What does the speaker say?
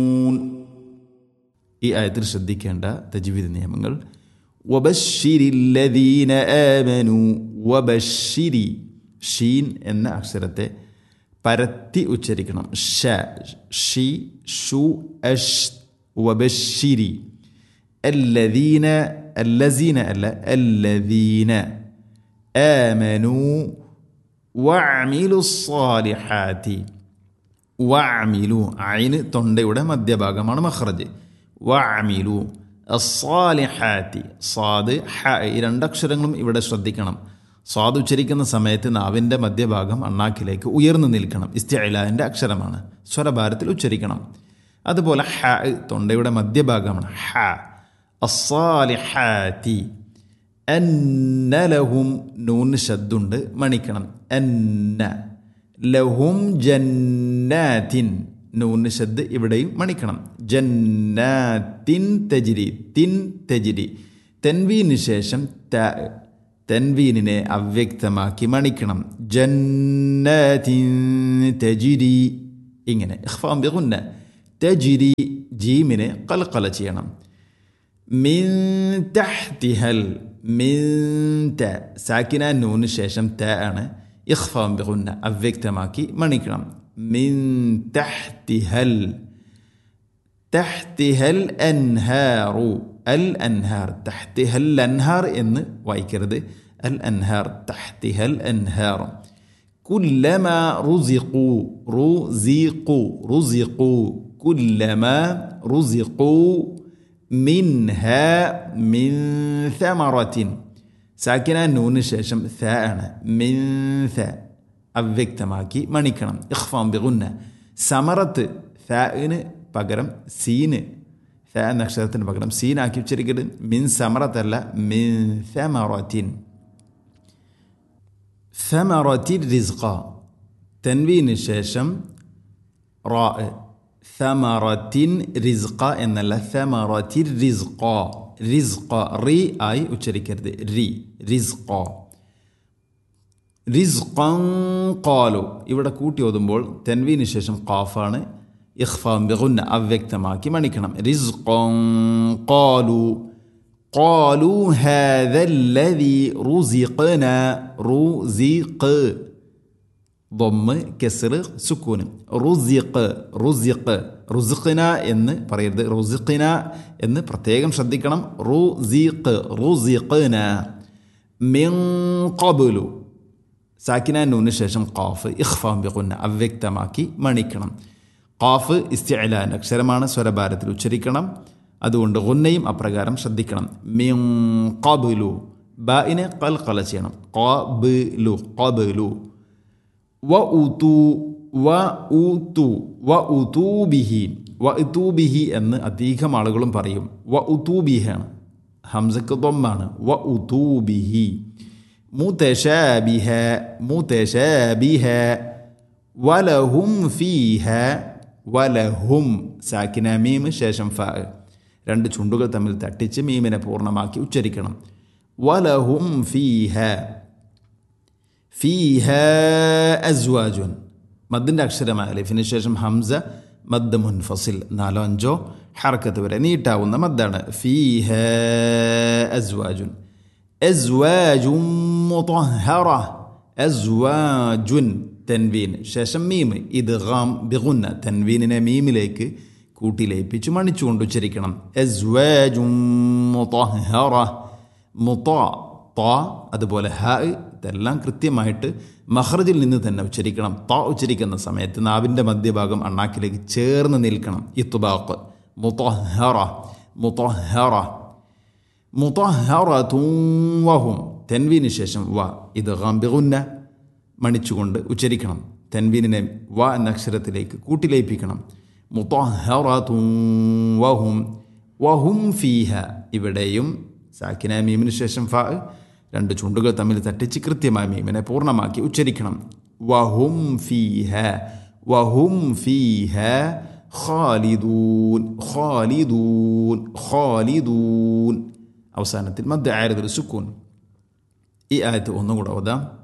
ഈ ആയത്തിൽ ശ്രദ്ധിക്കേണ്ട തജ്വീദ് നിയമങ്ങൾ വബശ്ശിരില്ലദീന ആമനു വബശ്ശിരി ഷീൻ എന്ന അക്ഷരത്തെ പരത്തി ഉച്ചരിക്കണം ഷ ഷി ഷു അഷ് വബശ്ശിരി الذين الذين അല്ല الذين آمنوا وعملوا الصالحات വഅമിലു ഐന് തൊണ്ടയുടെ മധ്യഭാഗമാണ് മഖ്റജ് വഅമിലു അസ്സാലിഹാത്തി സാദ് ഹ ഈ രണ്ടക്ഷരങ്ങളും ഇവിടെ ശ്രദ്ധിക്കണം സ്വാദ് ഉച്ചരിക്കുന്ന സമയത്ത് നാവിൻ്റെ മധ്യഭാഗം അണ്ണാക്കിലേക്ക് ഉയർന്നു നിൽക്കണം ഇസ്തിഅലാൻ്റെ അക്ഷരമാണ് സ്വരഭാരത്തിൽ ഉച്ചരിക്കണം അതുപോലെ ഹ തൊണ്ടയുടെ മധ്യഭാഗമാണ് ഹ അസ്സാലിഹാത്തി അന്ന ലഹും നൂന് ശബ്ദുണ്ട് മണിക്കണം അന്ന ലഹും ജന്നാത്തിൻ നൂന് ശബ്ദ് ഇവിടെയും മണിക്കണം ജന്നാത്തിൻ തെജിരി തിൻ തെജിരി തെൻവീന് ശേഷം ത തെൻവീനിനെ അവ്യക്തമാക്കി മണിക്കണം ജന്നാത്തിൻ തെജിരി ഇങ്ങനെ ഇഖ്ഫാം ബിഗുന്ന തെജിരി ജീമിനെ കൽക്കല ചെയ്യണം മിൻ തഹ്തിഹൽ മിൻ ത സാക്കിന നൂന് ശേഷം ത ആണ് ഇഖ്ഫാം ബിഗുന്ന അവ്യക്തമാക്കി മണിക്കണം മിൻ തഹ്തിഹൽ തഹ്തിഹൽ അൻഹാറു അൽ അൻഹാർ തഹ്തിഹൽ അൻഹാർ എന്ന് വായിക്കരുത് അൽ അൻഹാർ തഹ്തിഹൽ അൻഹാർ കുല്ലമ റുസിഖു റുസിഖു റുസിഖു കുല്ലമ റുസിഖു മിൻഹ മിൻ ثمرة സാക്കിന നൂന് ശേഷം ഥ ആണ് മിൻ ഥ അവ്യക്തമാക്കി മണിക്കണം ഇഖ്ഫാം ബിഗുന്ന സമറത്ത് ഥന് പകരം സീന് ഥ എന്ന അക്ഷരത്തിന് പകരം സീനാക്കി ഉച്ചരിക്കരുത് മിൻ സമറത്തല്ല മിൻ ثمرة ثمرة റിസ്ഖ തൻവീന് ശേഷം റാ ثمرة റിസ്ഖ എന്നല്ല ثمرة റിസ്ഖ റിസ്ഖ റി ആയി ഉച്ചരിക്കരുത് റി റിസ്ഖ റിസ്ഖൻ ഖാലു ഇവിടെ കൂട്ടി ഓതുമ്പോൾ തെൻവീന് ശേഷം ഖാഫാണ് ഇഖ്ഫാം ബിഗുന്ന അവ്യക്തമാക്കി മണിക്കണം റിസ്ഖൻ ഖാലു قالوا هذا الذي رزقنا رزق ദൊമ്മ് കെസർ സുക്കൂന് റുസിഖ് റുസിഖ് റുസിഖിന എന്ന് പറയരുത് റുസിഖിന എന്ന് പ്രത്യേകം ശ്രദ്ധിക്കണം റുസിഖ് റുസിഖിന മിൻ ഖബുലു സാക്കിന നൂന് ശേഷം ഖാഫ് ഇഖ്ഫാം ബിഖുന്ന അവ്യക്തമാക്കി മണിക്കണം ഖാഫ് ഇസ്തിഅലാൻ അക്ഷരമാണ് സ്വരഭാരത്തിൽ ഉച്ചരിക്കണം അതുകൊണ്ട് ഗുന്നയും അപ്രകാരം ശ്രദ്ധിക്കണം മിൻ ഖബുലു ബായിനെ കൽക്കല ചെയ്യണം ഖബുലു ഖബുലു വ ഉതു വ ഉതു വ ഉതൂബിഹി വ ഉതൂബിഹി എന്ന് അധികം ആളുകളും പറയും വ ഉതൂബിഹാണ് ഹംസക്ക് തൊമ്മാണ് വ ഉതൂബിഹി മുതശാബിഹ മുതശാബിഹ വലഹും ഫീഹ വലഹും സാക്കിന മീം ശേഷം ഫ രണ്ട് ചുണ്ടുകൾ തമ്മിൽ തട്ടിച്ച് മീമിനെ പൂർണ്ണമാക്കി ഉച്ചരിക്കണം വലഹും ഫീഹ ഫീഹ അസ്വാജുൻ മദ്ദിൻ്റെ അക്ഷരമായ അലിഫിന് ശേഷം ഹംസ മദ് മുൻഫസിൽ നാലോ അഞ്ചോ ഹർക്കത്ത് വരെ നീട്ടാവുന്ന മദ്ദാണ് ഫീഹ അസ്വാജുൻ അസ്വാജും മുطهറ അസ്വാജുൻ തൻവീൻ ശേഷം മീം ഇത് ഗാം ബിഗുന്ന തൻവീനിനെ മീമിലേക്ക് കൂട്ടി ലയിപ്പിച്ച് മണിച്ചുകൊണ്ട് ഉച്ചരിക്കണം അസ്വാജും മുطهറ മുത്ത ത അതുപോലെ ഹ ഇതെല്ലാം കൃത്യമായിട്ട് മഹ്റജിൽ നിന്ന് തന്നെ ഉച്ചരിക്കണം ത ഉച്ചരിക്കുന്ന സമയത്ത് നാവിൻ്റെ മധ്യഭാഗം അണ്ണാക്കിലേക്ക് ചേർന്ന് നിൽക്കണം ഇത്തുബാഖ് മുത്തഹറ മുത്തഹറ മുത്തഹറൂവഹും തെൻവീന് ശേഷം വ ഇത് ഗാംബിഗുന്ന മണിച്ചുകൊണ്ട് ഉച്ചരിക്കണം തെൻവീനിനെ വ എന്ന അക്ഷരത്തിലേക്ക് കൂട്ടിലയിപ്പിക്കണം മുത്തഹറൂവഹും വഹും ഫീഹ ഇവിടെയും സാക്കിന മീമിന് ശേഷം ഫ രണ്ട് ചുണ്ടുകൾ തമ്മിൽ തട്ടിച്ച് കൃത്യമായി മീമിനെ പൂർണ്ണമാക്കി ഉച്ചരിക്കണം വഹും ഫീഹ വഹും ഫീഹ ഖാലിദൂൻ ഖാലിദൂൻ ഖാലിദൂൻ അവസാനത്തിൽ മധ്യ ആയതൊരു സുക്കൂൻ ഈ ആയത്ത് ഒന്നും കൂടെ ഓതാം